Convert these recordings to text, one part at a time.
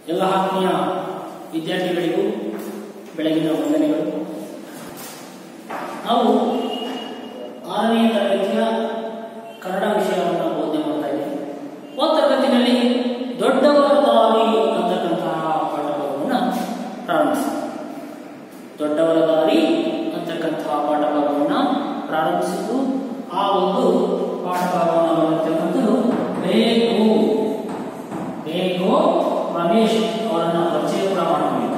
ಎಲ್ಲ ಆತ್ಮೀಯ ವಿದ್ಯಾರ್ಥಿಗಳಿಗೂ ಬೆಳಗಿನ ವಂದನೆಗಳು ನಾವು ಆರನೇ ತರಗತಿಯ ಕನ್ನಡ ವಿಷಯವನ್ನು ಬೋಧನೆ ಮಾಡ್ತಾ ಇದ್ದೀವಿ ಒಂದು ತರಗತಿನಲ್ಲಿ ದೊಡ್ಡವರ ದಾರಿ ಅಂತಕ್ಕಂತಹ ಪಾಠಭಾಗವನ್ನು ಪ್ರಾರಂಭಿಸಿ ದೊಡ್ಡವರ ದಾರಿ ಅಂತಕ್ಕಂತಹ ಪಾಠಭಾಗವನ್ನು ಪ್ರಾರಂಭಿಸಿದ್ದು ಆ ಒಂದು ಪಾಠಭಾಗವನ್ನು ಬರೆದಿರ್ತಕ್ಕಂಥದ್ದು ಬೇಕು ಬೇಕು ರಮೇಶ್ ಅವರನ್ನ ಪರಿಚಯ ಕೂಡ ಮಾಡಿದ್ವಿ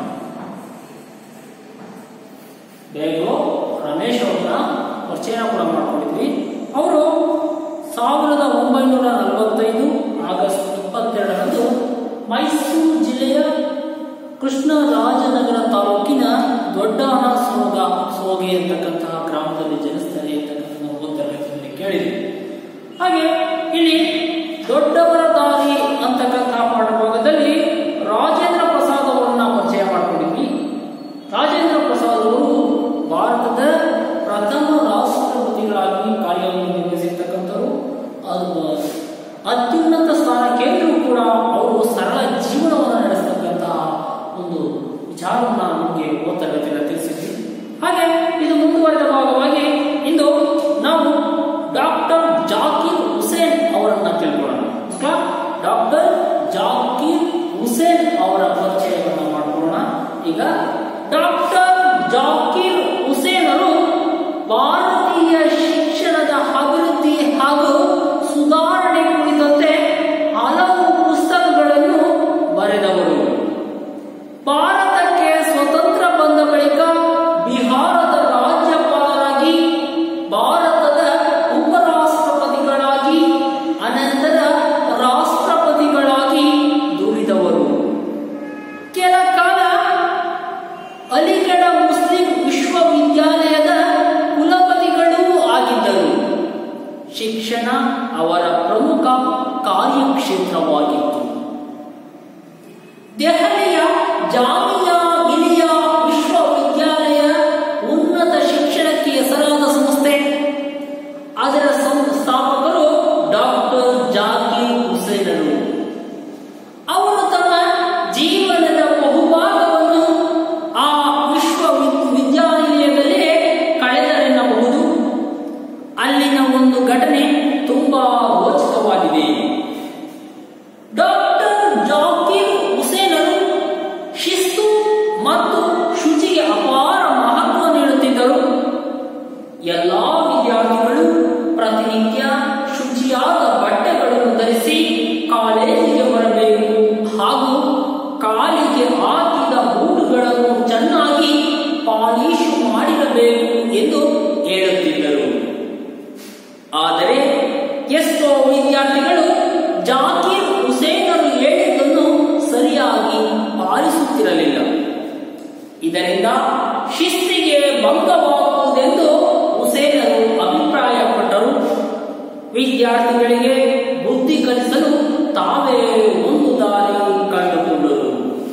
ಬೇಗೋ ರಮೇಶ್ ಅವರನ್ನ ಪರಿಚಯ ಕೂಡ ಮಾಡ್ಕೊಂಡಿದ್ವಿ ಅವರು ಸಾವಿರದ ಒಂಬೈನೂರ ನಲವತ್ತೈದು ಆಗಸ್ಟ್ ಇಪ್ಪತ್ತೆರಡರಂದು ಮೈಸೂರು ಜಿಲ್ಲೆಯ ಕೃಷ್ಣರಾಜನಗರ ತಾಲೂಕಿನ ದೊಡ್ಡಾನ ಸೋಗ ಸೋಗೆ ಅಂತಕ್ಕಂತಹ ಗ್ರಾಮದಲ್ಲಿ ಜನಿಸ್ತಾರೆ ಅಂತಕ್ಕಂಥ ನಾವು ಒಂದು ತರಗತಿಯಲ್ಲಿ ಕೇಳಿದ್ವಿ ಹಾಗೆ ಇಲ್ಲಿ ದೊಡ್ಡವರ ದಾರಿ ಅಂತಕ್ಕಂತಹ ಪಾಠಭಾಗದಲ್ಲಿ ರಾಜೇಂದ್ರ ಪ್ರಸಾದ್ ಅವರನ್ನ ಪರಿಚಯ ಮಾಡ್ಕೊಂಡಿದ್ವಿ ರಾಜೇಂದ್ರ ಪ್ರಸಾದ್ ಅವರು ಭಾರತದ ಪ್ರಥಮ ರಾಷ್ಟ್ರಪತಿಗಳಾಗಿ ಕಾರ್ಯವನ್ನು ನಿರ್ವಹಿಸಿರ್ತಕ್ಕಂಥವ್ರು ಅದು ಅತ್ಯುನ್ನತ ಸ್ಥಾನಕ್ಕೇಂದ್ರೂ ಕೂಡ ಅವರು ಸರಳ ಜೀವನವನ್ನು ನಡೆಸ್ತಕ್ಕಂತಹ ಒಂದು ವಿಚಾರವನ್ನು ನಮಗೆ ಓ ತರಗತಿಯಲ್ಲಿ ತಿಳಿಸಿದ್ವಿ ಹಾಗೆ ಇದು ಮುಂದುವರೆದ ಭಾಗವಾಗಿ ಇಂದು ನಾವು ಡಾಕ್ಟರ್ ಜಾಕೀರ್ ಹುಸೇನ್ ಅವರನ್ನ ತಿಳ್ಕೊಳ್ಳೋಣ ಡಾಕ್ಟರ್ ಜಾಕೀರ್ ಹುಸೇನ್ ಅವರ ಪರಿಚಯವನ್ನು ಮಾಡಿಕೊಳ್ಳೋಣ ಈಗ ಡಾಕ್ಟರ್ ಜಾಕೀರ್ ಹುಸೇನರು ಭಾರತೀಯ ಶಿಕ್ಷಣದ ಅಭಿವೃದ್ಧಿ ಹಾಗೂ ಸುಧಾರಣೆ ಕುರಿತಂತೆ ಹಲವು ಪುಸ್ತಕಗಳನ್ನು ಬರೆದವರು ಭಾರತಕ್ಕೆ ಸ್ವತಂತ್ರ ಬಂದ ಬಳಿಕ ಬಿಹಾರದ ರಾಜ್ಯಪಾಲರಾಗಿ ಭಾರತದ ಉಪರಾಷ್ಟ್ರಪತಿಗಳಾಗಿ ಅನಂತರ ರಾಷ್ಟ್ರಪತಿಗಳಾಗಿ ದುಡಿದವರು ಕೆಲ ಕಾಲ ಅಲಿಗಢ ಮುಸ್ಲಿಂ ವಿಶ್ವವಿದ್ಯಾಲಯದ ಕುಲಪತಿಗಳೂ ಆಗಿದ್ದರು ಶಿಕ್ಷಣ ಅವರ ಪ್ರಮುಖ ಕಾರ್ಯಕ್ಷೇತ್ರವಾಗಿತ್ತು ದೆಹಲಿಯ ಜಾಮಿಯಾ ಮಿಲಿಯಾ ವಿಶ್ವವಿದ್ಯಾಲಯ ಉನ್ನತ ಶಿಕ್ಷಣಕ್ಕೆ ಹೆಸರಾದ ಸಂಸ್ಥೆ ಅದರ ಸಂಸ್ಥಾಪಕರು ಡಾಕ್ಟರ್ ಜಾಕೀರ್ ಹುಸೇನರು ಅವರು ತಮ್ಮ ಜೀವನದ ಬಹುಭಾಗವನ್ನು ಆ ವಿಶ್ವವಿದ್ಯಾನಿಲಯದಲ್ಲೇ ಕಳೆದರೆನ್ನಬಹುದು ಅಲ್ಲಿನ ಒಂದು ಘಟನೆ ತುಂಬಾ ರೋಚಕವಾಗಿದೆ ಡಾಕ್ಟರ್ ಜಾಕೀರ್ ಹುಸೇನರು ಶಿಸ್ತು ಮತ್ತು ಶುಚಿಗೆ ಅಪಾರ ಮಹತ್ವ ನೀಡುತ್ತಿದ್ದರು ಎಲ್ಲಾ ವಿದ್ಯಾರ್ಥಿಗಳು ಪ್ರತಿನಿತ್ಯ ಶುಚಿಯಾದ ಬಟ್ಟೆಗಳನ್ನು ಧರಿಸಿ ಕಾಲೇಜಿಗೆ ಬರಬೇಕು ಹಾಗೂ ಕಾಲಿಗೆ ಹಾಕಿದ ಬೂಟುಗಳನ್ನು ಚೆನ್ನಾಗಿ ಪಾಲಿಶ್ ಮಾಡಿರಬೇಕು ಎಂದು ಹೇಳುತ್ತಿದ್ದರು ಆದರೆ ಎಷ್ಟೋ ವಿದ್ಯಾರ್ಥಿಗಳು ಜಾಕೀರ್ ಹುಸೇನರು ಹೇಳಿದ್ದನ್ನು ಸರಿಯಾಗಿ ಪಾಲಿಸುತ್ತಿರಲಿಲ್ಲ ಇದರಿಂದ ಶಿಸ್ತಿಗೆ ಭಂಗವಾಗುವುದೆಂದು ಹುಸೇನರು ಅಭಿಪ್ರಾಯಪಟ್ಟರು ವಿದ್ಯಾರ್ಥಿಗಳಿಗೆ ಬುದ್ಧಿ ಕಲಿಸಲು ತಾವೇ ಒಂದು ದಾರಿ ಕಂಡುಕೊಂಡರು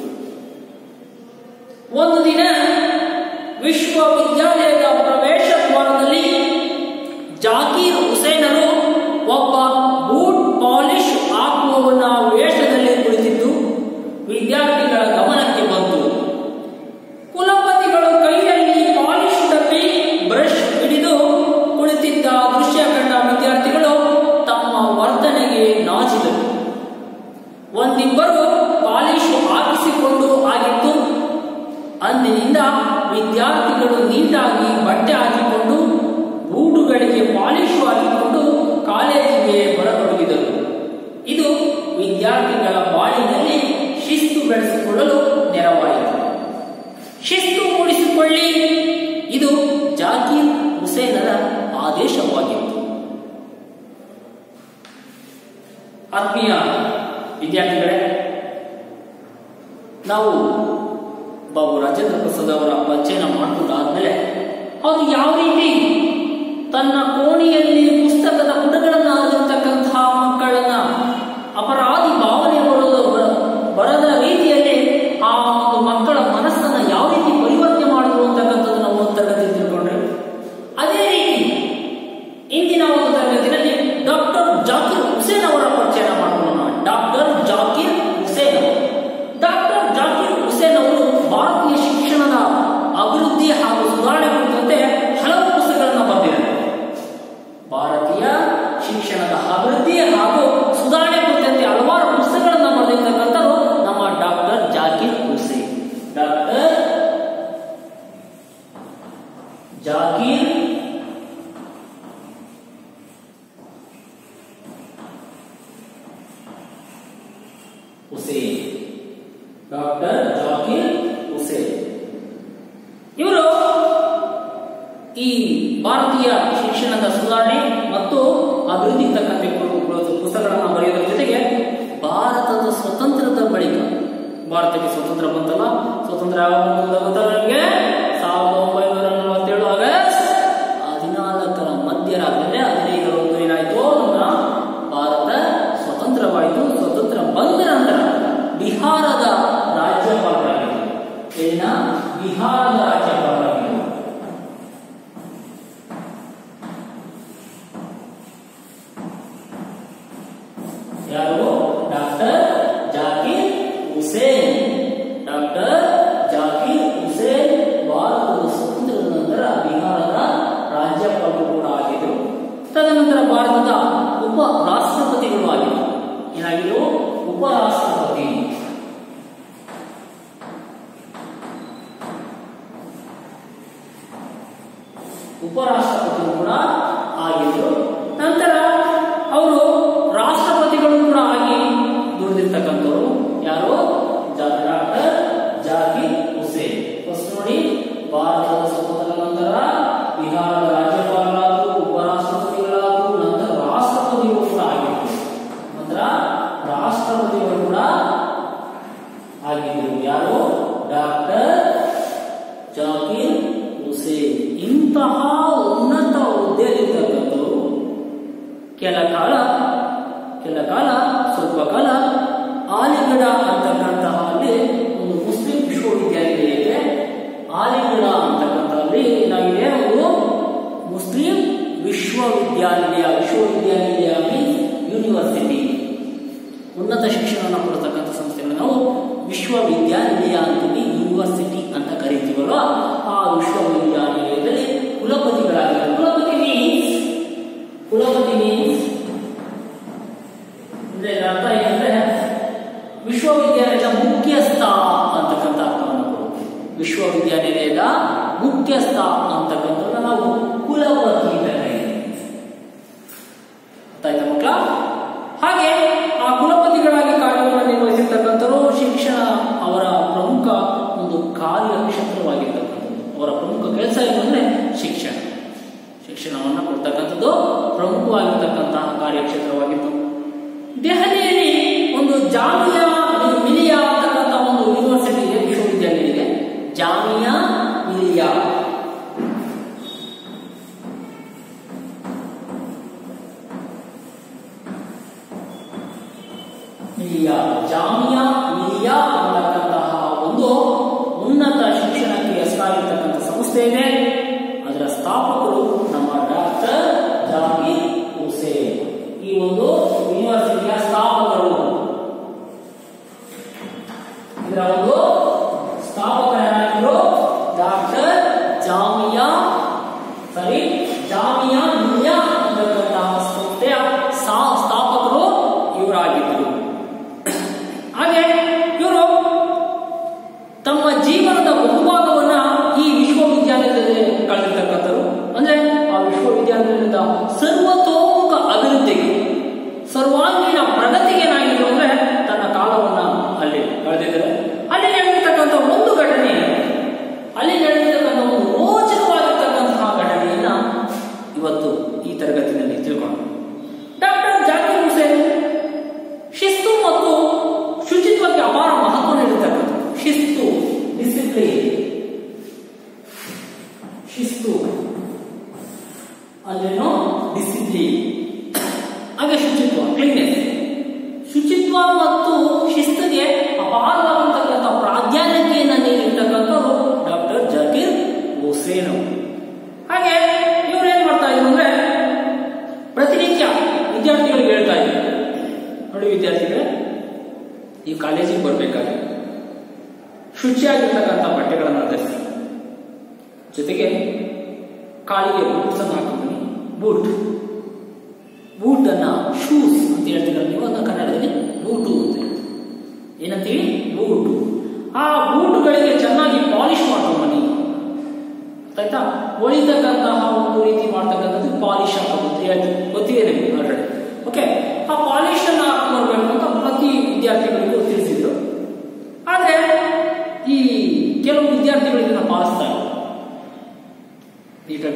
ಒಂದು ದಿನ ವಿಶ್ವವಿದ್ಯಾಲಯದ ಪ್ರವೇಶ ದ್ವಾರದಲ್ಲಿ ಜಾಕೀರ್ ಹುಸೇನರು ಒಬ್ಬ ಬೂಟ್ ಪಾಲಿಶ್ ಹಾಕುವವನ ವೇಷದಲ್ಲಿ ಕುಳಿತಿದ್ದು ವಿದ್ಯಾರ್ಥಿಗಳ ಗಮನಕ್ಕೆ ಬಂತು ಕುಲಪತಿಗಳು ಕೈಯಲ್ಲಿ ಪಾಲಿಶ್ ಡಬ್ಬಿ ಬ್ರಷ್ ಹಿಡಿದು ಕುಳಿತಿದ್ದ ದೃಶ್ಯ ಕಂಡ ವಿದ್ಯಾರ್ಥಿಗಳು ತಮ್ಮ ವರ್ತನೆಗೆ ನಾಚಿದರು ಒಂದಿಬ್ಬರು ಪಾಲಿಶ್ ಹಾಕಿಸಿಕೊಂಡು ಆಗಿತ್ತು ಅಂದಿನಿಂದ ವಿದ್ಯಾರ್ಥಿಗಳು ನೀಟಾಗಿ ಬಟ್ಟೆ ಹಾಕಿಕೊಂಡು ಬೂಟುಗಳಿಗೆ ಪಾಲಿಶ್ ಹಾಕಿಕೊಂಡು ಕಾಲೇಜಿಗೆ ಬರತೊಡಗಿದರು ಇದು ವಿದ್ಯಾರ್ಥಿಗಳ ಬಾಳಿನಲ್ಲಿ ಶಿಸ್ತು ಬೆಳೆಸಿಕೊಳ್ಳಲು ನೆರವಾಯಿತು ಶಿಸ್ತು ಮೂಡಿಸಿಕೊಳ್ಳಿ ಇದು ಜಾಕೀರ್ ಹುಸೇನರ ಆದೇಶವಾಗಿತ್ತು ಆತ್ಮೀಯ ವಿದ್ಯಾರ್ಥಿಗಳೇ ನಾವು ಬಾಬು ರಾಜೇಂದ್ರ ಪ್ರಸಾದ್ ಅವರ ಪರಿಚಯನ ಮಾಡಿಕೊಂಡಾದ್ಮೇಲೆ ಅವರು ಯಾವ ರೀತಿ ತನ್ನ ಕೋಣೆಯಲ್ಲಿ ಪುಸ್ತಕದ ಪುಟಗಳನ್ನು ಆಗಿರ್ತಕ್ಕಂತಹ ಮಕ್ಕಳನ್ನ ಅಪರಾಧಿ ಭಾವನೆ ಬರೋದು ಬರದ ರೀತಿಯಲ್ಲಿ ಆ ಒಂದು ಮಕ್ಕಳ ಮನಸ್ಸನ್ನ ಯಾವ ರೀತಿ ಪರಿವರ್ತನೆ ಮಾಡಿದ್ರು ಅಂತಕ್ಕಂಥದ್ದು ನಾವು ಒಂದು ತರಗತಿ ತಿಳ್ಕೊಂಡ್ರೆ ಅದೇ ರೀತಿ ಇಂದಿನ ಒಂದು ತರಗತಿಯಲ್ಲಿ ಡಾಕ್ಟರ್ ಜಾಕಿರ್ ಹುಸೇನ್ ಅವರ ಪರಿಚಯ ಮಾಡಿಕೊಳ್ಳೋಣ ಡಾಕ್ಟರ್ ಜಾಕಿರ್ ಹುಸೇನ್ ಅವರು ಡಾಕ್ಟರ್ ಡಾಕ್ಟರ್ ಜಾಕಿರ್ ಹುಸೇನ್ ಇವರು ಈ ಭಾರತೀಯ ಶಿಕ್ಷಣದ ಸುಧಾರಣೆ ಮತ್ತು ಅಭಿವೃದ್ಧಿ ತಕ್ಕಂತೆ ಪುಸ್ತಕಗಳನ್ನು ಬರೆಯೋದ್ರ ಜೊತೆಗೆ ಭಾರತದ ಸ್ವತಂತ್ರದ ಬಳಿಕ ಭಾರತಕ್ಕೆ ಸ್ವತಂತ್ರ ಬಂತಲ್ಲ ಸ್ವತಂತ್ರ ಯಾವಾಗ ಬಂತು ಗೊತ್ತಾ ನಿಮಗೆ ಸಾವಿರದ ಒಂಬೈನೂರ ನಲವತ್ತೇಳು ಆಗಸ್ಟ್ ಹದಿನಾಲ್ಕರ ಮಧ್ಯರಾತ್ರಿ ಅಂದ್ರೆ ಹದಿನೈದರ ಒಂದು ಏನಾಯ್ತು ನಮ್ಮ ಭಾರತ ಸ್ವತಂತ್ರವಾಯಿತು ಸ್ವತಂತ್ರ ಬಂದ ನಂತರ ಬಿಹಾರದ ರಾಜ್ಯಪಾಲರಾಗಿದ್ದರು ಏನ ಬಿಹಾರದ ರಾಜ್ಯಪಾಲರಾಗಿದ್ದರು ಯಾರು ಡಾಕ್ಟರ್ ಜಾಕಿರ್ ಹುಸೇನ್ ಡಾಕ್ಟರ್ ಜಾಕಿರ್ ಹುಸೇನ್ ಭಾರತದ ಸ್ವತಂತ್ರದ ನಂತರ ಬಿಹಾರದ ರಾಜ್ಯಪಾಲರು ಕೂಡ ಆಗಿದ್ದರು ತದನಂತರ ಭಾರತದ ಉಪ ರಾಷ್ಟ್ರಪತಿಗಳು ಆಗಿದ್ದರು ಏನಾಗಿದ್ರು ಉಪ ರಾಷ್ಟ್ರಪತಿ ಉಪರಾಷ್ಟ್ರಪತಿ ಕೂಡ ಆಗಿದ್ರು ನಂತರ ಅವರು ರಾಷ್ಟ್ರಪತಿಗಳು ಕೂಡ ಆಗಿ ದುಡಿದಿರ್ತಕ್ಕಂಥವ್ರು ಯಾರು ಜಾ- ಡಾಕ್ಟರ್ ಜಾಕಿರ್ ಹುಸೇನ್ ಫಸ್ಟ್ ನೋಡಿ ಭಾರತದ ಸ್ವತಂತ್ರ ನಂತರ ಬಿಹಾರದ ರಾಜ್ಯಪಾಲರಾದರು ಉಪರಾಷ್ಟ್ರಪತಿಗಳಾದರು ನಂತರ ರಾಷ್ಟ್ರಪತಿಗಳು ಕೂಡ ಆಗಿದ್ರು ನಂತರ ರಾಷ್ಟ್ರಪತಿಗಳು ಕೂಡ ಆಗಿದ್ರು ಯಾರು ಡಾಕ್ಟರ್ ಜಾಕಿರ್ ಹುಸೇನ್ ಇಂತಹ ಉನ್ನತ ಹುದ್ದೆಯಲ್ಲಿರ್ತಕ್ಕಂಥವರು ಕೆಲ ಕಾಲ ಕೆಲ ಕಾಲ ಸ್ವಲ್ಪ ಕಾಲ ಆಲಿಗಢ ಅಂತಕ್ಕಂತಹ ಅಲ್ಲಿ ಒಂದು ಮುಸ್ಲಿಂ ವಿಶ್ವವಿದ್ಯಾನಿಲಯ ಇದೆ ಆಲಿಗಢ ಅಂತಕ್ಕಂಥಲ್ಲಿ ಏನಾಗಿದೆ ಒಂದು ಮುಸ್ಲಿಂ ವಿಶ್ವವಿದ್ಯಾನಿಲಯ ವಿಶ್ವವಿದ್ಯಾನಿಲಯ ಮೀನ್ಸ್ ಯೂನಿವರ್ಸಿಟಿ ಉನ್ನತ ಶಿಕ್ಷಣವನ್ನು ಕೊಡತಕ್ಕಂಥ ಸಂಸ್ಥೆಗಳನ್ನು ನಾವು ವಿಶ್ವವಿದ್ಯಾನಿಲಯ ಅಂತೀವಿ ಯೂನಿವರ್ಸಿಟಿ ಅಂತ ಕರಿತೀವಲ್ಲ ಆ ವಿಶ್ವವಿದ್ಯಾನಿಲಯದಲ್ಲಿ ಕುಲಪತಿಗಳಾಗಿದ್ದಾರೆ ಕುಲಪತಿ ಮೀನ್ಸ್ ಕುಲಪತಿ ಮೀನ್ಸ್ ಅಂದ್ರೆ ಇದರ ಅರ್ಥ ಏನಂದ್ರೆ ವಿಶ್ವವಿದ್ಯಾಲಯದ ಮುಖ್ಯಸ್ಥ ಅಂತಕ್ಕಂಥ ಅರ್ಥವನ್ನು ಕೊಡುತ್ತೆ ವಿಶ್ವವಿದ್ಯಾನಿಲಯದ ಮುಖ್ಯಸ್ಥ ಅಂತಕ್ಕಂಥದ್ದು ನಾವು ಕುಲಪತಿ ಅಂತ ಕರೀತೀವಿ ಗೊತ್ತಾಯ್ತಾ ಮಕ್ಕಳ ಹಾಗೆ ಆ ಕುಲಪತಿಗಳಾಗಿ ಕಾರ್ಯವನ್ನು ನಿರ್ವಹಿಸಿರ್ತಕ್ಕಂಥವರು ಶಿಕ್ಷಣ ಅವರ ಪ್ರಮುಖ ಒಂದು ಕಾರ್ಯಕ್ಷೇತ್ರವಾಗಿರ್ತಕ್ಕಂಥದ್ದು ಅವರ ಪ್ರಮುಖ ಕೆಲಸ ಏನು ಅಂದ್ರೆ ಶಿಕ್ಷಣ ಶಿಕ್ಷಣವನ್ನು ಕೊಡ್ತಕ್ಕಂಥದ್ದು ಪ್ರಮುಖವಾಗಿರ್ತಕ್ಕಂತಹ ಕಾರ್ಯಕ್ಷೇತ್ರವಾಗಿತ್ತು ದೆಹಲಿಯಲ್ಲಿ ಒಂದು ಜಾಮಿಯಾ ಮಿಲಿಯಾ ಅಂತಕ್ಕಂಥ ಒಂದು ಯೂನಿವರ್ಸಿಟಿ ಇದೆ ವಿಶ್ವವಿದ್ಯಾಲಯ ಇದೆ ಜಾಮಿಯಾ ಮಿಲಿಯಾ ಮಿಲಿಯಾ ಜಾಮಿಯಾ ಮಿಲಿಯಾ ಅನ್ನತಕ್ಕಂತಹ ಒಂದು ಉನ್ನತ ಶಿಕ್ಷಣಕ್ಕೆ ಹೆಸರಾಗಿರ್ತಕ್ಕಂಥ ಸಂಸ್ಥೆ ಇದೆ ಅದರ ಸ್ಥಾಪಕರು ನಮ್ಮ ಡಾಕ್ಟರ್ ಜಾಕೀರ್ ಹುಸೇನ್ ಈ ಒಂದು ಯೂನಿವರ್ಸಿಟಿಯ ಸ್ಥಾಪಕರು ಇದರ ಒಂದು ಸ್ಥಾಪಕರಾಗಿದ್ರು ಡಾಕ್ಟರ್ ಜಾಮಿಯಾ ಸರಿ ಜಾಮಿಯಾ ಮಿಲಿಯಾ ಅಂತಕ್ಕಂತಹ ಸಂಸ್ಥೆಯ ಸಾ- ಸ್ಥಾಪಕರು ಇವರಾಗಿದ್ದರು ಹಾಗೆ ಇವರು ತಮ್ಮ ಜೀವನದ ಬಹುಭಾಗವನ್ನ ಈ ವಿಶ್ವವಿದ್ಯಾಲಯದಲ್ಲಿ ಕಳೆದಿರ್ತಕ್ಕಂಥವ್ರು ಅಂದ್ರೆ ಆ ವಿಶ್ವವಿದ್ಯಾಲಯದ ಸರ್ವತೋಮುಖ ಅಭಿವೃದ್ಧಿಗೆ ಸರ್ವಾಂಗೀಣ ಪ್ರಗತಿಗೆ ಏನಾಗಿದ್ರು ಅಂದ್ರೆ ತನ್ನ ಕಾಲವನ್ನ ಅಲ್ಲಿ ಕಳೆದಿದ್ದಾರೆ ಅಲ್ಲಿ ನಡೆದಿರ್ತಕ್ಕಂಥ ಒಂದು ಘಟನೆ ಅಲ್ಲಿ ನಡೆದಿರ್ತಕ್ಕಂಥ ಒಂದು ರೋಚಕವಾಗಿರ್ತಕ್ಕಂತಹ ಘಟನೆಯನ್ನ ಇವತ್ತು ಈ ತರಗತಿಯಲ್ಲಿ ತಿಳ್ಕೊಂಡು ಡಾಕ್ಟರ್ ಜಾಕಿರ್ ಹುಸೇನ್ ಶಿಸ್ತು ಮತ್ತು ಶುಚಿತ್ವಕ್ಕೆ ಅಪಾರ ಮಹತ್ವ ನೀಡಿರ್ತಕ್ಕಂಥ ಶಿಸ್ತು ಡಿಸಿಪ್ಲಿನ್ ಶಿಸ್ತು ಅಲ್ಲೇನೋ ಡಿಸಿಪ್ಲಿನ್ ಹಾಗೆ ಶುಚಿತ್ವ ಕ್ಲೀನ್ನೆಸ್ ಶುಚಿತ್ವ ಮತ್ತು ಶಿಸ್ತಿಗೆ ಅಪಾರವಾಗಿರ್ತಕ್ಕಂಥ ಪ್ರಾಧಾನ್ಯತೆಯನ್ನು ನೀಡಿರ್ತಕ್ಕಂಥವ್ರು ಡಾಕ್ಟರ್ ಜಾಕೀರ್ ಹುಸೇನ್ ಅವರು. ಹಾಗೆ ಇವ್ರು ಏನ್ ಮಾಡ್ತಾ ಇದ್ರು ಅಂದ್ರೆ ಪ್ರತಿನಿತ್ಯ ವಿದ್ಯಾರ್ಥಿಗಳಿಗೆ ಹೇಳ್ತಾ ಇದ್ರು ನೋಡಿ ವಿದ್ಯಾರ್ಥಿಗಳೇ ಈ ಕಾಲೇಜಿಗೆ ಬರ್ಬೇಕಾದ್ರೆ ಶುಚಿಯಾಗಿರ್ತಕ್ಕಂಥ ಬಟ್ಟೆಗಳನ್ನು ಧರಿಸಿ ಜೊತೆಗೆ ಕಾಲಿಗೆ ಬೂಟ್ಸ್ ಅನ್ನು ಹಾಕೊಂಡು ಬೂಟ್ ಬೂಟ್ ಅನ್ನ ಶೂಸ್ ಅಂತ ಹೇಳ್ತೀರ ನೀವು ಅದನ್ನ ಕನ್ನಡದಲ್ಲಿ ಬೂಟು ಅಂತ ಹೇಳ್ತೀವಿ ಏನಂತೀವಿ ಬೂಟು ಆ ಬೂಟುಗಳಿಗೆ ಚೆನ್ನಾಗಿ ಪಾಲಿಶ್ ಮಾಡ್ಕೊಂಡು ಬನ್ನಿ ಆಯ್ತಾ ಹೊಳಿತಕ್ಕಂತಹ ಒಂದು ರೀತಿ ಮಾಡ್ತಕ್ಕಂಥದ್ದು ಪಾಲಿಶ್ ಹಾಕೋದು ಅಂತ ಹೇಳ್ತೀವಿ ಗೊತ್ತಿದೆ ನಿಮಗೆ ಆಲ್ರೆಡಿ ಓಕೆ ಆ ಪಾಲಿಶ್ ಅನ್ನ ಹಾಕೊಂಡು ಬರ್ಬೇಕು ಅಂತ ಪ್ರತಿ ವಿದ್ಯಾರ್ಥಿಗಳಿಗೂ ತಿಳಿಸಿದ್ರು ಆದ್ರೆ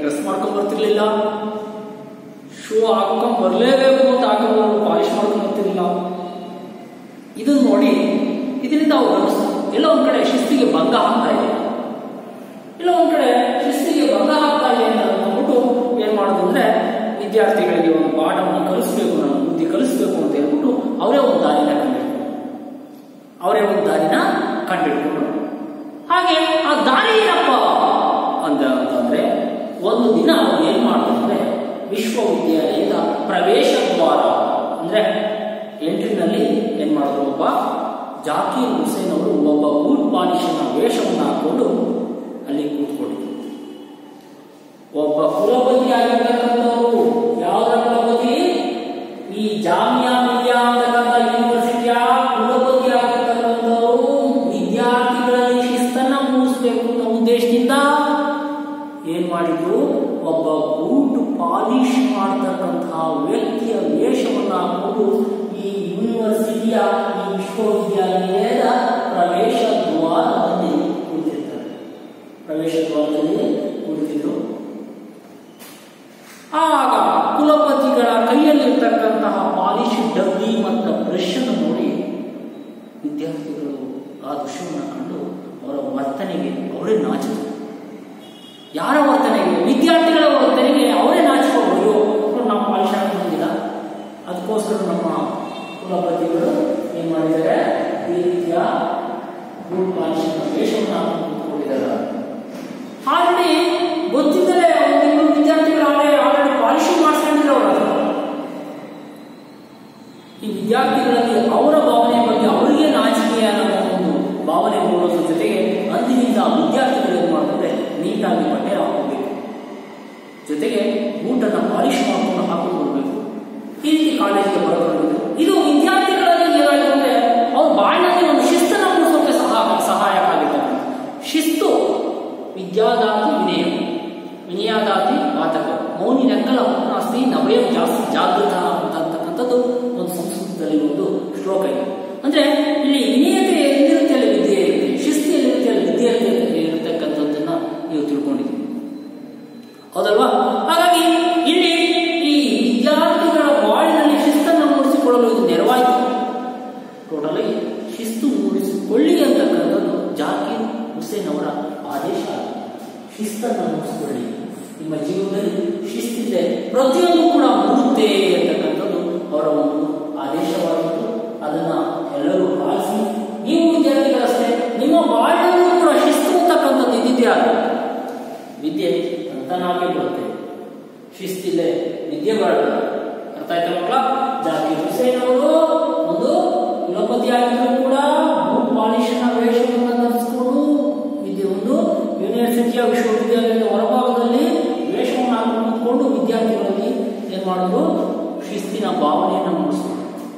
ಡ್ರೆಸ್ ಮಾಡ್ಕೊಂಡ್ ಬರ್ತಿರ್ಲಿಲ್ಲ ಶೂ ಹಾಕೊಂಡ್ ಬರ್ಲೇಬೇಕು ಅಂತ ಹಾಕೊಂಡು ಪಾಲಿಶ್ ಮಾಡ್ಕೊಂಡ್ ಬರ್ತಿರ್ಲಿಲ್ಲ ಇದನ್ನ ನೋಡಿ ಇದರಿಂದ ಅವ್ರು ಅನಿಸ್ತು ಎಲ್ಲ ಒಂದ್ ಕಡೆ ಶಿಸ್ತಿಗೆ ಭಂಗ ಆಗ್ತಾ ಇದೆ ಇಲ್ಲ ಒಂದ್ ಕಡೆ ಶಿಸ್ತಿಗೆ ಭಂಗ ಆಗ್ತಾ ಇದೆ ಅಂತ ಅಂದ್ಬಿಟ್ಟು ಏನ್ ಮಾಡುದು ಅಂದ್ರೆ ವಿದ್ಯಾರ್ಥಿಗಳಿಗೆ ಒಂದು ಪಾಠವನ್ನು ಕಲಿಸ್ಬೇಕು ನಾನು ಬುದ್ಧಿ ಕಲಿಸ್ಬೇಕು ಅಂತ ಹೇಳ್ಬಿಟ್ಟು ಅವರೇ ಒಂದು ದಾರಿನ ಕಂಡಿಡ್ಕೊಂಡು ಅವರೇ ಒಂದು ದಾರಿನ ಕಂಡಿಡ್ಕೊಂಡ್ರು ಹಾಗೆ ಆ ದಾರಿ ಏನಪ್ಪ ಅಂತ ಅಂತಂದ್ರೆ ಒಂದು ದಿನ ಅವ್ರು ಏನ್ ಮಾಡಿದ್ರು ಅಂದ್ರೆ ವಿಶ್ವವಿದ್ಯಾಲಯದ ಪ್ರವೇಶ ದ್ವಾರ ಅಂದ್ರೆ ಎಂಟ್ರಿನಲ್ಲಿ ಏನ್ ಮಾಡಿದ್ರು ಒಬ್ಬ ಜಾಕೀರ್ ಹುಸೇನ್ ಅವರು ಒಬ್ಬ ಬೂಟ್ ಪಾಲಿಶನ ವೇಷವನ್ನು ಹಾಕೊಂಡು ಅಲ್ಲಿ ಕೂತ್ಕೊಂಡಿದ್ರು ಒಬ್ಬ ಕುಲಪತಿ ಆಗಿರ್ತಕ್ಕಂಥವ್ರು ಯಾವ್ದ್ರ ಕುಲಪತಿ ಈ ಜಾಮಿಯಾ ಮಿಲಿಯಾ ಅಂತಕ್ಕಂಥ ಯೂನಿವರ್ಸಿಟಿಯ ಕುಲಪತಿ ಆಗಿರ್ತಕ್ಕಂಥವ್ರು ವಿದ್ಯಾರ್ಥಿಗಳಲ್ಲಿ ಶಿಸ್ತನ್ನ ಮೂಡಿಸ್ಬೇಕು ಅನ್ನೋ ಉದ್ದೇಶದಿಂದ ಏನ್ ಮಾಡಿದ್ರು ಒಬ್ಬ ಬೂಟ್ ಪಾಲಿಶ್ ಮಾಡತಕ್ಕಂತಹ ವ್ಯಕ್ತಿಯ ವೇಷವನ್ನು ಹಾಕೊಂಡು ಈ ಯೂನಿವರ್ಸಿಟಿಯ ಈ ವಿಶ್ವವಿದ್ಯಾಲಯದ ಪ್ರವೇಶ ದ್ವಾರದಲ್ಲಿ ಕುಳಿತಿರ್ತಾರೆ ಪ್ರವೇಶ ದ್ವಾರದಲ್ಲಿ ಕುಳಿತಿದ್ರು ಆಗ ಕುಲಪತಿಗಳ ಕೈಯಲ್ಲಿರ್ತಕ್ಕಂತಹ ಪಾಲಿಶ್ ಡಬ್ಬಿ ಮತ್ತು ಬ್ರಷ್ ಅನ್ನು ನೋಡಿ ವಿದ್ಯಾರ್ಥಿಗಳು ಆ ದೃಶ್ಯವನ್ನು ಕಂಡು ಅವರ ವರ್ತನೆಗೆ ಅವರೇ ನಾಚಿದ್ರು ಯಾರ ವರ್ತನೆಗೆ ವಿದ್ಯಾರ್ಥಿಗಳ ವರ್ತನೆಗೆ ಅವರೇ ನಾಚಿಕೊಂಡು ನಾವು ಪಾಲಿಶ್ ಹಾಕೊಂಡಿಲ್ಲ ಅದಕ್ಕೋಸ್ಕರ ನಮ್ಮ ಕುಲಪತಿಗಳು ಏನ್ ಮಾಡಿದ್ದಾರೆ ಈ ರೀತಿಯ ಬೂಟ್ ಪಾಲಿಶ್ ವೇಷವನ್ನು ಹಾಕೊಂಡು ಕೂತ್ಕೊಂಡಿದ್ದಾರೆ ಆಲ್ರೆಡಿ ಗೊತ್ತಿದ್ದರೆ ಒಂದಿಬ್ಬರು ವಿದ್ಯಾರ್ಥಿಗಳು ಆಲ್ರೆಡಿ ಆಲ್ರೆಡಿ ಪಾಲಿಶಿಂಗ್ ಮಾಡಿಸ್ಕೊಂಡಿದ್ರು ಅವರು ಈ ವಿದ್ಯಾರ್ಥಿಗಳಲ್ಲಿ ಅವರ ಭಾವನೆ ಬಗ್ಗೆ ಅವರಿಗೆ ನಾಚಿಕೆ ಅನ್ನೋ ಒಂದು ಭಾವನೆ ಮೂಡೋದ್ರ ಜೊತೆಗೆ ಅಂದಿನಿಂದ ವಿದ್ಯಾರ್ಥಿಗಳು ಏನ್ ಮಾಡ್ತಾರೆ ನೀಟಾಗಿ ಬಟ್ಟೆ ಹಾಕೋಬೇಕು ಜೊತೆಗೆ ಬೂಟನ್ನು ಪಾಲಿಶ್ ಮಾಡ್ಕೊಂಡು ಹಾಕೊಂಡು ಬರ್ಬೇಕು ಈ ರೀತಿ ಕಾಲೇಜಿಗೆ ಬರ್ಕೊಂಡು ಇದು ವಿದ್ಯಾರ್ಥಿಗಳಲ್ಲಿ ಏನಾಯ್ತು ಅಂದ್ರೆ ಅವ್ರ ಬಾಳಿನಲ್ಲಿ ಒಂದು ಶಿಸ್ತನ್ನು ಮೂಡಿಸೋಕೆ ಸಹ ಸಹಾಯಕ ಆಗಿರ್ತಕ್ಕಂಥ ಶಿಸ್ತು ವಿದ್ಯಾದಾತಿ ವಿನಯ ವಿನಯಾದಾತಿ ಘಾತಕ ಮೌನಿ ನೆಕ್ಕಲ ನಾಸ್ತಿ ನವಯಂ ಜಾಸ್ತಿ ಜಾಗೃತ ಅಂತಕ್ಕಂಥದ್ದು ಒಂದು ಸಂಸ್ಕೃತದಲ್ಲಿ ಒಂದು ಶ್ಲೋಕ ಇದೆ ಅಂದ್ರೆ ಇಲ್ಲಿ ವಿನಯತೆ ಎಲ್ಲಿರುತ್ತೆ ಅಲ್ಲಿ ವಿದ್ಯೆ ಇರುತ್ತೆ ಶಿಸ್ತು ಎಲ್ಲಿರುತ್ತೆ ಅಲ್ಲಿ ವಿದ್ಯೆ ಇರುತ್ತೆ ಇರತಕ್ಕಂಥದ್ದನ್ನ ನೀವು ತಿಳ್ಕೊಂಡಿದ್ದೀವಿ ಹೌದಲ್ವಾ ಹಾಗಾಗಿ ಇಲ್ಲಿ ಈ ವಿದ್ಯಾರ್ಥಿಗಳ ಬಾಳಿನಲ್ಲಿ ಶಿಸ್ತನ್ನು ಮೂಡಿಸಿಕೊಳ್ಳಲು ಇದು ನೆರವಾಯಿತು ಟೋಟಲ್ ಆಗಿ ಶಿಸ್ತು ಮೂಡಿಸಿಕೊಳ್ಳಿ ಅಂತಕ್ಕಂಥದ್ದು ಜಾಕೀರ್ ಹುಸೇನ್ ಅವರ ಆದೇಶ ಶಿಸ್ತನ್ನು ಮೂಡಿಸಿಕೊಳ್ಳಿ ನಿಮ್ಮ ಜೀವನದಲ್ಲಿ ಶಿಸ್ತಿದೆ ಪ್ರತಿಯೊಂದು ಕೂಡ ಮೂಡುತ್ತೆ ಅಂತಕ್ಕಂಥದ್ದು ಅವರ ಒಂದು ಆದೇಶವಾಗಿತ್ತು ಅದನ್ನ ಎಲ್ಲರೂ ಪಾಲಿಸಿ ನೀವು ವಿದ್ಯಾರ್ಥಿಗಳಷ್ಟೇ ನಿಮ್ಮ ಬಾಳಲ್ಲೂ ಕೂಡ ಶಿಸ್ತು ಅಂತಕ್ಕಂಥದ್ದು ಇದ್ದಿದ್ಯಾ ವಿದ್ಯೆ ಅಂತನಾಗಿ ಬರುತ್ತೆ ಶಿಸ್ತಿದೆ ವಿದ್ಯೆ ಬರಲ್ಲ ಅರ್ಥ ಆಯ್ತಾ ಮಕ್ಕಳ ಜಾಕೀರ್ ಹುಸೇನ್ ಅವರು ಒಂದು ಕುಲಪತಿಯಾಗಿದ್ರು ಕೂಡ ಬೂಟ್ ಪಾಲಿಶನ ವೇಷವನ್ನು ಧರಿಸಿಕೊಂಡು ವಿದ್ಯೆ ಒಂದು ಯೂನಿವರ್ಸಿಟಿಯ ವಿಶ್ವವಿದ್ಯಾಲಯದ ಹೊರಭಾಗದಲ್ಲಿ ವೇಷವನ್ನು ಹಾಕೊಂಡು ಕೂತ್ಕೊಂಡು ವಿದ್ಯಾರ್ಥಿಗಳಲ್ಲಿ ಏನ್ ಮಾಡಿದ್ರು ಶಿಸ್ತಿನ ಭಾವನೆಯನ್ನು ಮೂಡಿಸಿದ್ರು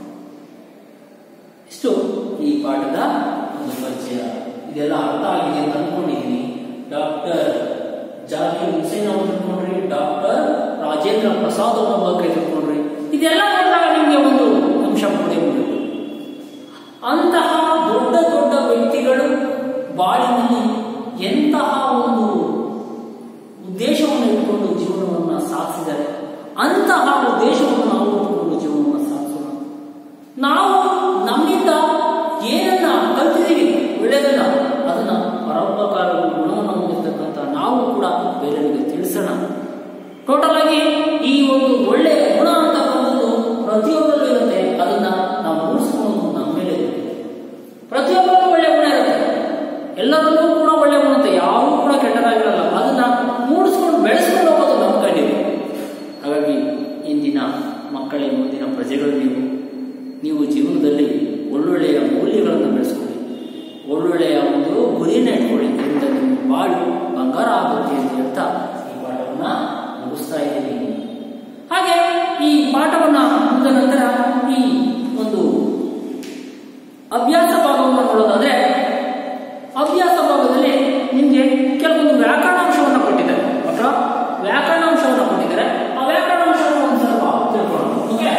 ಇಷ್ಟು ಈ ಪಾಠದ ಒಂದು ಪರಿಚಯ ಇದೆಲ್ಲ ಅರ್ಥ ಆಗಿದೆ ಅಂತ ಅನ್ಕೊಂಡಿದ್ದೀನಿ ಡಾಕ್ಟರ್ ಜಾಕೀರ್ ಹುಸೇನ್ ಅವರು ತಿಳ್ಕೊಂಡ್ರಿ ಡಾಕ್ಟರ್ ರಾಜೇಂದ್ರ ಪ್ರಸಾದ್ ಅವರ ಬಗ್ಗೆ ತಿಳ್ಕೊಂಡ್ರಿ ಇದೆಲ್ಲ ನೋಡಿದಾಗ ನಿಮಗೆ ಒಂದು ಅಂಶ ಮೂಡೆ ಮೂಡಿತು ಅಂತಹ ದೊಡ್ಡ ದೊಡ್ಡ ವ್ಯಕ್ತಿಗಳು ಬಾಳಿನಲ್ಲಿ ಎಂತಹ ಒಂದು ಉದ್ದೇಶವನ್ನು ಇಟ್ಕೊಂಡು ಜೀವನವನ್ನು ಸಾಗಿಸಿದ್ದಾರೆ ಅಂತಹ ಉದ್ದೇಶವನ್ನು ನಾವು ಇಟ್ಕೊಂಡು ಜೀವನವನ್ನು ಸಾಗಿಸೋಣ ನಾವು ನಮ್ಮಿಂದ ಏನನ್ನ ಕಲ್ತಿದ್ದೀವಿ ಒಳ್ಳೆಯದನ್ನ ಅದನ್ನ ಪರೋಪಕಾರ ಗುಣವನ್ನು ಹೊಂದಿರತಕ್ಕಂಥ ನಾವು ಕೂಡ ಬೇರೆಯವರಿಗೆ ತಿಳಿಸೋಣ ಟೋಟಲ್ ಆಗಿ ಈ ಒಂದು ಒಳ್ಳೆಯ ಗುಣ ಅಂತಕ್ಕಂಥದ್ದು ಪ್ರತಿಯೊಬ್ಬರಲ್ಲೂ ಇರುತ್ತೆ ಅದನ್ನ ನಾವು ಮೂಡಿಸ್ಕೊಳ್ಳೋದು ನಮ್ಮ ಮೇಲೆ ಇರುತ್ತೆ ಪ್ರತಿಯೊಬ್ಬರಿಗೂ ಒಳ್ಳೆಯ ಗುಣ ಇರುತ್ತೆ ಎಲ್ಲರಲ್ಲೂ ಕೂಡ ಒಳ್ಳೆಯ ಗುಣ ಇರುತ್ತೆ ಯಾರೂ ಕೂಡ ಕೆಟ್ಟದಾಗಿರಲ್ಲ ಅದನ್ನ ಮೂಡಿಸ್ಕೊಂಡು ಬೆಳೆಸ್ಕೊಂಡು ಹೋಗೋದು ನಮ್ಮ ಕೈಲಿದೆ ಹಾಗಾಗಿ ಇಂದಿನ ಮಕ್ಕಳೇ ಮುಂದಿನ ಪ್ರಜೆಗಳು ನೀವು ನೀವು ಜೀವನದಲ್ಲಿ ಒಳ್ಳೊಳ್ಳೆಯ ಮೌಲ್ಯಗಳನ್ನು ಬೆಳೆಸ್ಕೊಳ್ಳಿ ಒಳ್ಳೊಳ್ಳೆಯ ಒಂದು ಗುರಿಯನ್ನು ಇಟ್ಕೊಳ್ಳಿ ಇದರಿಂದ ನಿಮ್ಮ ಬಾಳು ಬಂಗಾರ ಆಗುತ್ತೆ ಅಂತ ಹೇಳ್ತಾ ಈ ಪಾಠವನ್ನ ಮುಗಿಸ್ತಾ ಇದ್ದೀನಿ ಹಾಗೆ ಈ ಪಾಠವನ್ನ ಮುಗಿದ ನಂತರ ಈ ಒಂದು ಅಭ್ಯಾಸ ಭಾಗವನ್ನು ನೋಡೋದಾದ್ರೆ ಅಭ್ಯಾಸ ಭಾಗದಲ್ಲಿ ನಿಮಗೆ ಕೆಲವೊಂದು ವ್ಯಾಕರಣಾಂಶವನ್ನು ಕೊಟ್ಟಿದ್ದಾರೆ ಅಥವಾ ವ್ಯಾಕರಣಾಂಶವನ್ನು ಕೊಟ್ಟಿದ್ದಾರೆ ಆ ವ್ಯಾಕರಣಾಂಶವನ್ನು ಒಂದು ಸ್ವಲ್ಪ ತಿಳ್ಕೊಳ್ಳೋಣ ಓಕೆ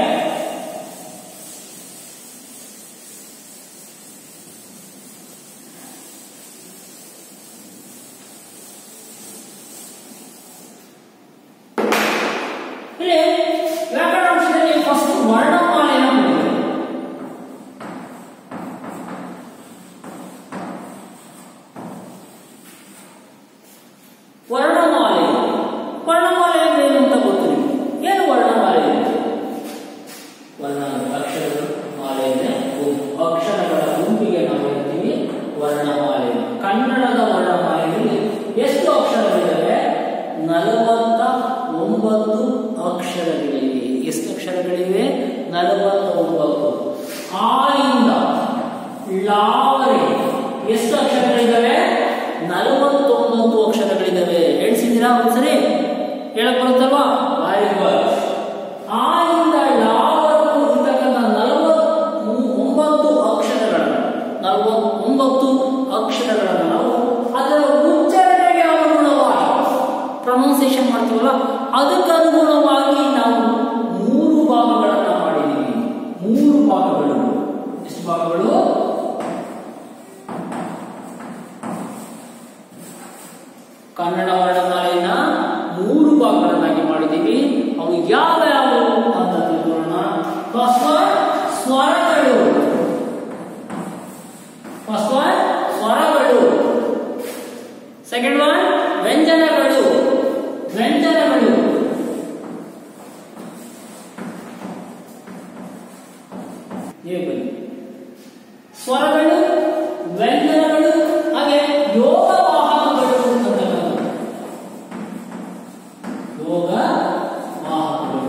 ವರ್ಣಮಾಲೆ ಕನ್ನಡದ ವರ್ಣಮಾಲೆಯಲ್ಲಿ ಎಷ್ಟು ಅಕ್ಷರಗಳಿವೆ ನಲವತ್ತ ಒಂಬತ್ತು ಅಕ್ಷರಗಳಿವೆ ಎಷ್ಟು ಅಕ್ಷರಗಳಿವೆ ನಲವತ್ತ ಒಂಬತ್ತು ಆ ಇಂದ ಲಾವರೆ ಎಷ್ಟು ಅಕ್ಷರಗಳಿದ್ದಾವೆ ನಲವತ್ತೊಂಬತ್ತು ಅಕ್ಷರಗಳಿದ್ದಾವೆ ಹೇಳ್ಸಿದ್ದೀರಾ ಒಂದ್ಸರಿ ಹೇಳಕ್ ಬರುತ್ತಲ್ವಾ ವೆರಿ ಗುಡ್ ಆ ಇಂದ ಲಾವರೆಗೂ ಇರ್ತಕ್ಕಂಥ ನಲವತ್ ಒಂಬತ್ತು ಅಕ್ಷರಗಳನ್ನು ನಲವತ್ತೊಂಬತ್ತು ಅಕ್ಷರಗಳನ್ನು ನಾವು ಅದರ ಉಚ್ಚಾರಣೆಗೆ ಅನುಗುಣವಾಗಿ ಪ್ರೊನೌನ್ಸಿಯೇಷನ್ ಮಾಡ್ತೀವಲ್ಲ ಅದಕ್ಕೆ ಅನುಗುಣವಾಗಿ ನಾವು ಮೂರು ಭಾಗಗಳನ್ನು ಮಾಡಿದ್ದೀವಿ ಮೂರು ಭಾಗಗಳು ಎಷ್ಟು ಭಾಗಗಳು ಕನ್ನಡ ವರ್ಣಮಾಲೆಯನ್ನ ಮೂರು ಭಾಗಗಳನ್ನಾಗಿ ಮಾಡಿದ್ದೀವಿ ಅವು ಯಾವ ಯಾವ ಅಂತ ತಿಳ್ಕೊಳ್ಳೋಣ ಫಸ್ಟ್ ಒನ್ ಸ್ವರಗಳು ಫಸ್ಟ್ ಒನ್ ಸ್ವರಗಳು ಸೆಕೆಂಡ್ ಒನ್ ವ್ಯಂಜನಗಳು ವ್ಯಂಜನಗಳು ನೀವು ಬನ್ನಿ ಸ್ವರಗಳು ವ್ಯಂಜನಗಳು ಹಾಗೆ ಯೋಗ ವಾಹಕಗಳು ಅಂತಕ್ಕಂಥದ್ದು ಯೋಗ ವಾಹಕಗಳು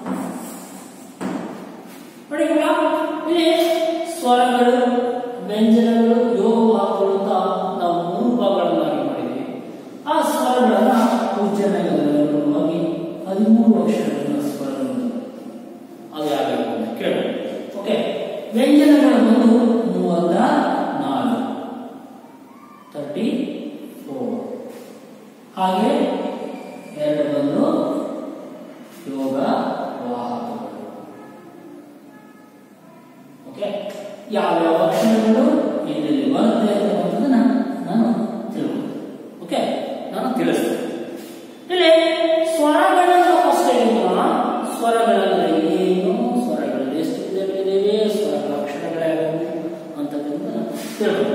ನೋಡಿ ಈಗ ಇಲ್ಲಿ ಸ್ವರಗಳು ವ್ಯಂಜನಗಳು ಯೋಗ ವಾಹಕಗಳು ಅಂತ ನಾವು ಮೂರು ಭಾಗಗಳನ್ನಾಗಿ ಮಾಡಿದ್ದೀವಿ ಆ ಸ್ವರಗಳನ್ನ ಉಚ್ಚರಣೆಗಾಗಿ ಹದಿಮೂರು ಅಕ್ಷರಗಳ ಸ್ವರಗಳು ಅದು ಯಾವ್ಯಾವ ಅಂತ ಕೇಳೋಣ ಓಕೆ ವ್ಯಂಜನಗಳ ಬಂದು ಮೂವತ್ತ ನಾಲ್ಕು ತರ್ಟಿ ಫೋರ್ ಹಾಗೆ ಎರಡು ಬಂದು ಯೋಗ ವಾಹಕಗಳು ಓಕೆ ಯಾವ್ಯಾವ ಅಕ್ಷರಗಳು ಎಲ್ಲೆಲ್ಲಿ ಬರುತ್ತೆ ಅನ್ನೋದನ್ನ ನಾನು ತಿಳ್ಕೊಂಡು ಓಕೆ ನಾನು ತಿಳಿಸ್ತೇನೆ ಇಲ್ಲಿ ಸ್ವರಗಳನ್ನು ಫಸ್ಟ್ ಹೇಳ್ಕೊಳ್ಳೋಣ ಸ್ವರಗಳಂದ್ರೆ ಏನು ಸ್ವರಗಳಲ್ಲಿ ಎಷ್ಟು ವಿಧಗಳಿವೆ ಸ್ವರಗಳ ಅಕ್ಷರಗಳ್ಯಾವು ಅಂತಕ್ಕಂಥ ತಿಳ್ಕೊಳ್ಳೋಣ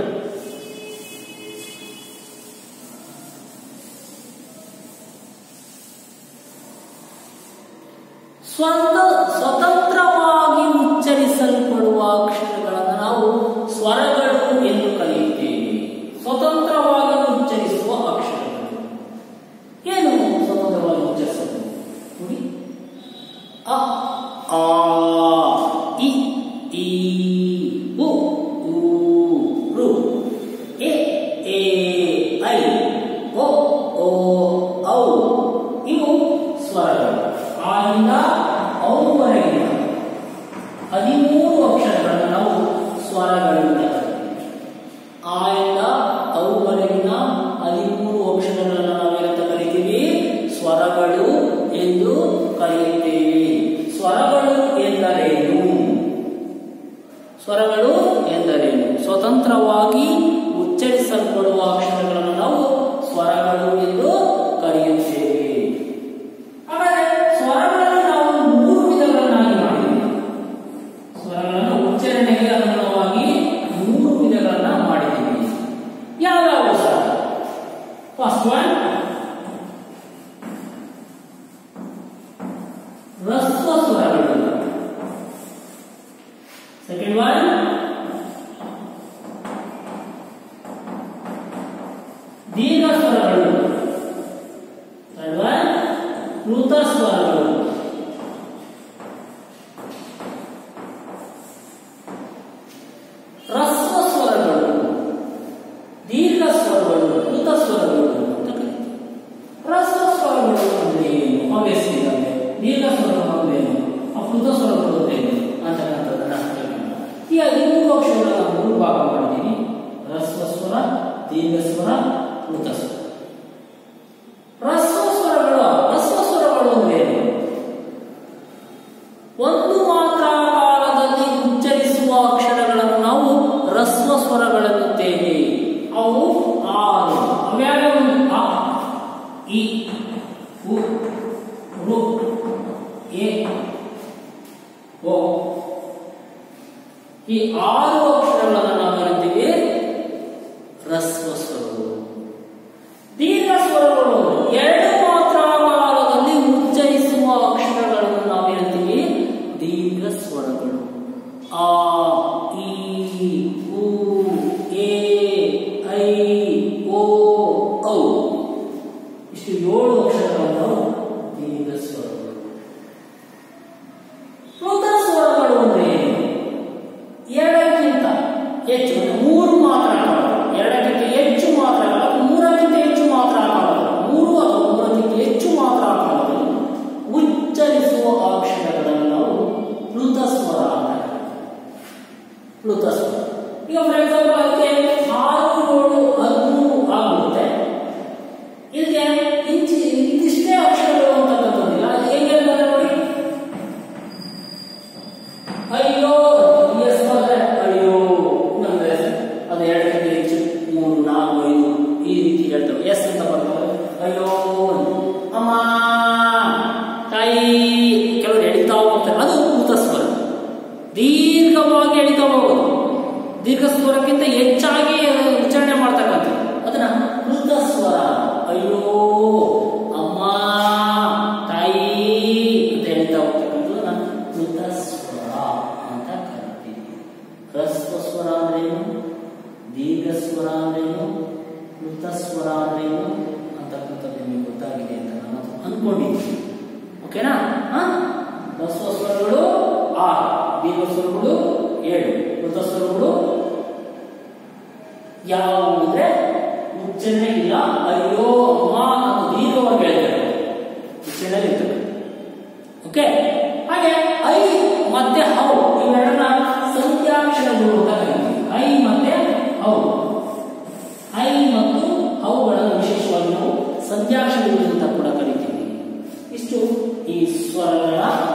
ಸ್ವಂತ ಸ್ವತಂತ್ರವಾಗಿ ಉಚ್ಚರಿಸಲ್ಪಡುವ ಅಕ್ಷರಗಳನ್ನು ನಾವು ಸ್ವರಗಳು ಎಂದು ಕರೆಯುತ್ತೇವೆ ಸ್ವತಂತ್ರವಾಗಿ ಉಚ್ಚರಿಸುವ ಅಕ್ಷರಗಳು ಏನು ಸ್ವತಂತ್ರವಾಗಿ ಉಚ್ಚರಿಸಬಹುದು ನೋಡಿ ಅ ಆ ಇ ಈ ಉ ಊ ರು ಎ ಎ ಐ ಒ ಓ ಔ ಇವು ಸ್ವರಗಳು ಆ ಇಂದ ಔವರೆಗಿನ ಹದಿಮೂರು ಅಕ್ಷರಗಳನ್ನು ನಾವು ಸ್ವರಗಳು ಅಂತ ಕರೀತೀವಿ. ಆ ಇಂದ ಔವರೆಗಿನ ಹದಿಮೂರು ಅಕ್ಷರಗಳನ್ನು ನಾವೇನಂತ ಕರಿತೀವಿ ಸ್ವರಗಳು ಎಂದು ಕರೆಯುತ್ತೇವೆ ಸ್ವರಗಳು ಎಂದರೇನು ಸ್ವರಗಳು ಎಂದರೇನು ಸ್ವತಂತ್ರವಾಗಿ ಉಚ್ಚರಿಸಲ್ಪಡುವ ಅಕ್ಷರಗಳನ್ನು ನಾವು ಸ್ವರಗಳು ಎಂದು ಕರೆಯುತ್ತೇವೆ ಹಾಗಾದ್ರೆ ಸ್ವರಗಳನ್ನು ನಾವು ಮೂರು ವಿಧಗಳನ್ನಾಗಿ ಮಾಡಿದ್ದೀವಿ ಸ್ವರಗಳನ್ನು ಉಚ್ಚಾರಣೆಗೆ ಅನುಗುಣವಾಗಿ ಮೂರು ವಿಧಗಳನ್ನ ಮಾಡಿದ್ದೀವಿ ಯಾವ್ಯಾವ ಸ್ವರ ಫಸ್ಟ್ ಒನ್ ರಸ್ವ ಸ್ವರಗಳು ಸೆಕೆಂಡ್ ಒನ್ ದೀರ್ಘ ಸ್ವರಗಳು ಥರ್ಡ್ ಒನ್ ಕೃತ ಸ್ವರಗಳು ರಸ್ವ ಸ್ವರಗಳು ದೀರ್ಘ ಸ್ವರಗಳು ಕೃತ ಸ್ವರಗಳು ಅಂತ ಕರೀತೀವಿ ರಸ್ವ ಸ್ವರಗಳು ಅಂದ್ರೆ ಏನು ಆಬ್ವಿಯಸ್ಲಿ ಇದ್ದಾವೆ ದೀರ್ಘ ಸ್ವರಗಳು ಅಂದ್ರೆ ಏನು ಆ ಕೃತ ಸ್ವರಗಳು ಅಂದ್ರೆ ಏನು ಅಂತಕ್ಕಂಥದ್ದನ್ನ ತಿಳ್ಕೊಳ್ಳೋಣ. ಈ ಹದಿಮೂರು ಅಕ್ಷರಗಳನ್ನ ಮೂರು ಭಾಗ ಮಾಡಿದ್ದೀನಿ ರಸ್ವ ಸ್ವರ ದೀರ್ಘ ಸ್ವರ ಕೃತ ಸ್ವರ ರಸ್ವ ಸ್ವರಗಳು ರಸ್ವ ಸ್ವರಗಳು ಅಂದ್ರೆ ಏನು ಒಂದು ಮಾತ್ರ ಕಾಲದಲ್ಲಿ ಉಚ್ಚರಿಸುವ ಅಕ್ಷರಗಳನ್ನು ನಾವು ರಸ್ವ ಸ್ವರಗಳೆನ್ನುತ್ತೇವೆ ಅವು ಆರು ಅವ್ಯಾವ್ಯಾವು ಅ ಇ ಉ ರು ಎ ಓ ಈ ಆರು ಅಕ್ಷರಗಳನ್ನು ನಾವು ಕರಿತೀವಿ ರಸ್ವ ಸ್ವರಗಳು ಐ ಓ ಔ ಇಷ್ಟು ಏಳು ಅಕ್ಷರಗಳನ್ನು ದೀರ್ಘ ಸ್ವರಗಳು ಪ್ಲುತ ಸ್ವರಗಳು ಅಂದ್ರೆ ಏನು? ಎರಡಕ್ಕಿಂತ ಹೆಚ್ಚು ಅಂದ್ರೆ ಮೂರು ಮಾತ್ರ ಕಾಣುವುದು ಎರಡಕ್ಕಿಂತ ಹೆಚ್ಚು ಮಾತ್ರ ಕಾಣುವುದು ಮೂರಕ್ಕಿಂತ ಹೆಚ್ಚು ಮಾತ್ರ ಕಾಣುವುದು ಮೂರು ಅಥವಾ ಮೂರಕ್ಕಿಂತ ಹೆಚ್ಚು ಮಾತ್ರ ಕಾಣುವುದು ಉಚ್ಚರಿಸುವ ಅಕ್ಷರಗಳನ್ನು ನಾವು ಪ್ಲುತ ಸ್ವರ ಅಂತ ಕರೀತೀವಿ. ಪ್ಲುತ ಸ್ವರ ಈಗ ಫಾರ್ ಎಕ್ಸಾಂಪಲ್ ಅದಕ್ಕೆ ಆರು ಏಳು ಹದಿಮೂರು ಆಗುತ್ತೆ ಇದಕ್ಕೆ ಇಂಚಿ ಇಂತಿಷ್ಟೇ ಅಕ್ಷರಗಳು ಅಂತಕ್ಕಂಥದ್ದಿಲ್ಲ ಅದು ಹೇಗೆ ಅಂತಂದ್ರೆ ನೋಡಿ ಅಯ್ಯೋ ಎಸ್ ಬಂದ್ರೆ ಅಯ್ಯೋ ನಮ್ಗೆ ಅದು ಎರಡಕ್ಕಿಂತ ಹೆಚ್ಚು ಮೂರು ನಾಲ್ಕು ಐದು ಈ ರೀತಿ ಹೇಳ್ತವೆ ಎಸ್ ಅಂತ ಬರ್ತವೆ ಅಯ್ಯೋ ಅಮ್ಮ ತಾಯಿ ಕೆಲವರು ಎಳಿತಾ ಹೋಗ್ತಾರೆ ಅದು ಭೂತ ಸ್ವರ ದೀರ್ಘವಾಗಿ ಎಳಿತಾ ಹೋಗೋದು ದೀರ್ಘ ಸ್ವರಕ್ಕಿಂತ ಹೆಚ್ಚಾಗಿ ಉಚ್ಚಾರಣೆ ಮಾಡ್ತಕ್ಕಂಥದ್ದು ಅದನ್ನ ಮೃತ ಸ್ವರ ಅಯ್ಯೋ ಅಮ್ಮ ತಾಯಿ ಅಂತ ಹೇಳ್ತಾ ಹೋಗ್ತಕ್ಕಂಥದ್ದನ್ನ ಮೃತ ಸ್ವರ ಅಂತ ಕರಿತೀವಿ ಹ್ರಸ್ವ ಸ್ವರ ಅಂದ್ರೇನು ದೀರ್ಘ ಸ್ವರ ಅಂದ್ರೇನು ಮೃತ ಸ್ವರ ಅಂದ್ರೇನು ಅಂತಕ್ಕಂಥದ್ದು ನಿಮಗೆ ಗೊತ್ತಾಗಿದೆ ಅಂತ ನಾನು ಅನ್ಕೊಂಡಿದ್ದೀನಿ ಓಕೆನಾ ಹಾ ಹ್ರಸ್ವ ಸ್ವರಗಳು ಆರು ದೀರ್ಘ ಸ್ವರಗಳು ಏಳು ಮೃತ ಸ್ವರಗಳು ಯಾವುವು ಅಂದ್ರೆ ಉಚ್ಚರಣೆ ಇಲ್ಲ ಅಯ್ಯೋ ಅಮ್ಮ ಅಂತ ದೀರ್ಘವಾಗಿ ಹೇಳ್ತಾರೆ ಉಚ್ಚರಣೆ ಇರ್ತದೆ ಓಕೆ ಹಾಗೆ ಐ ಮತ್ತೆ ಹೌ ಇವೆರಡನ್ನ ಸಂಖ್ಯಾಕ್ಷರಗಳು ಅಂತ ಕರೀತೀವಿ ಐ ಮತ್ತೆ ಹೌ ಐ ಮತ್ತು ಹೌಗಳನ್ನು ವಿಶೇಷವಾಗಿ ನಾವು ಸಂಖ್ಯಾಕ್ಷರಗಳು ಅಂತ ಕೂಡ ಕರಿತೀವಿ ಇಷ್ಟು ಈ ಸ್ವರಗಳ